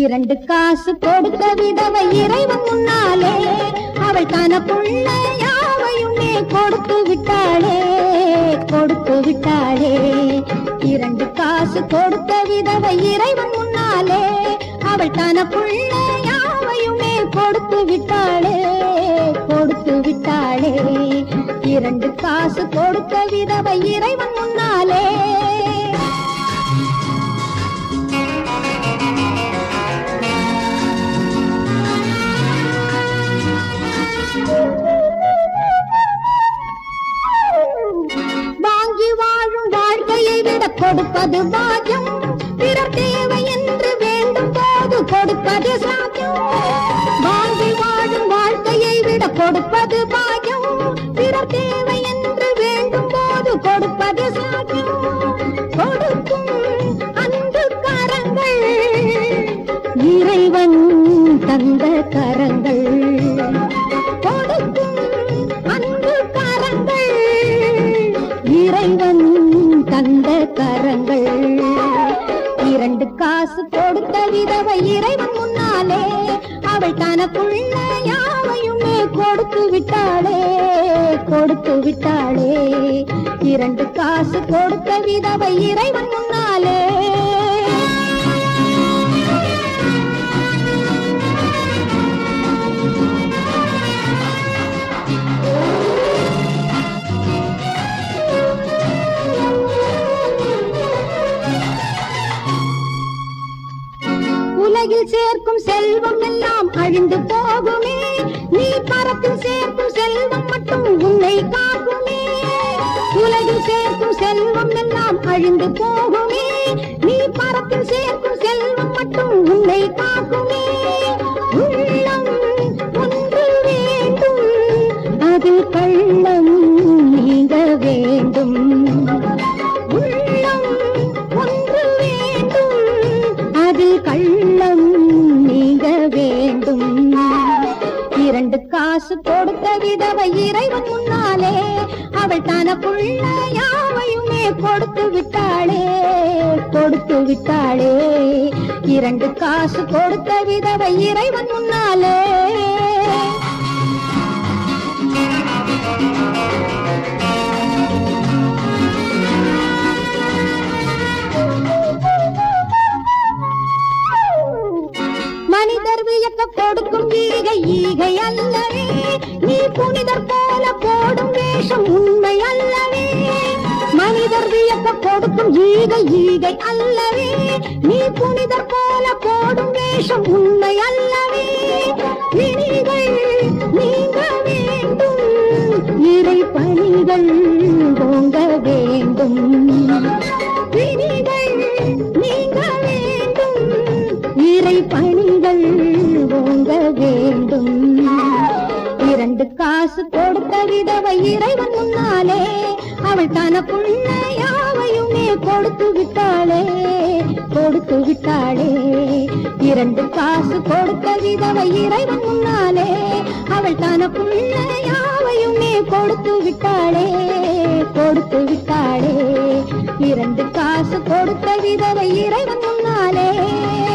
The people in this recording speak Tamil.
இரண்டு காசு கொடுத்த விதவை இறைவன் முன்னாலே அவள் தனக்குள்ள யாவையுமே கொடுத்து விட்டாளே கொடுத்து விட்டாளே இரண்டு காசு கொடுத்த விதவை இறைவன் முன்னாலே அவள் தனக்குள்ள யாவையுமே கொடுத்து விட்டாளே கொடுத்து விட்டாளே இரண்டு காசு கொடுத்த விதவை இறைவன் முன்னாலே வாங்கி வாழும் வாழ்க்கையை விட கொடுப்பது பாக்கியம் பிறர் தேவை என்று வேண்டும் போது கொடுப்பது சாக்கியம் வாங்கி வாழும் வாழ்க்கையை விட கொடுப்பது பாக்கியம் பிறர் தேவை என்று வேண்டும் போது கொடுப்பது சாக்கியம் கொடுக்கும் அன்பு கரங்கள் இறைவன் தந்த கரங்கள் கொடுக்கும் அன்பு கரங்கள் இறைவன் தந்த கரங்கள் இரண்டு காசு கொடுத்த விதவை இறைவன் முன்னாலே அவள் தனக்குள்ள யாவையுமே கொடுத்து விட்டாளே கொடுத்து விட்டாளே இரண்டு காசு கொடுத்த விதவை இறைவன் முன்னாலே உலகில் சேர்க்கும் செல்வம் எல்லாம் அழிந்து போகுமே நீ பரப்பில் சேர்க்கும் செல்வம் மட்டும் உன்னை காக்குமே உலகில் சேர்க்கும் செல்வம் எல்லாம் அழிந்து போகுமே நீ பரப்பில் சேர்க்கும் செல்வம் மட்டும் உன்னை காக்குமே உள்ளம் ஒன்று வேண்டும் அதில் கள்ளம் நீங்க வேண்டும் உள்ளம் ஒன்று வேண்டும் அதில் கள்ளம் நீங்க வேண்டும் இரண்டு காசு கொடுத்த விதவை இறைவன் முன்னாலே அவள் தனக்குள்ள யாவையுமே கொடுத்து விட்டாளே கொடுத்து விட்டாளே இரண்டு காசு கொடுத்த விதவை இறைவன் முன்னாலே மனிதர் வியக்க கொடுக்கும் ஈகை ஈகை அல்லவே நீ புனிதர் போல போடும் வேஷம் உண்மை அல்லவே மனிதர் வியக்க கொடுக்கும் ஈகை ஈகை அல்லவே நீ புனிதர் போல போடும் வேஷம் உண்மை அல்லவே விழிகள் நீங்க வேண்டும் இறை பணிகள் ஓங்க வேண்டும் விழிகள் நீங்க வேண்டும் இறை பணிகள் ஓங்க வேண்டும் இரண்டு காசு கொடுத்த விதவை இறைவன் முன்னாலே அவள் தனக்குள்ள யாவையுமே கொடுத்து விட்டாளே கொடுத்து விட்டாளே இரண்டு காசு கொடுத்த விதவை இறைவன் முன்னாலே அவள் தனக்குள்ள யாவையுமே கொடுத்து விட்டாளே கொடுத்து விட்டாளே இரண்டு காசு கொடுத்த விதவை இறைவன் முன்னாலே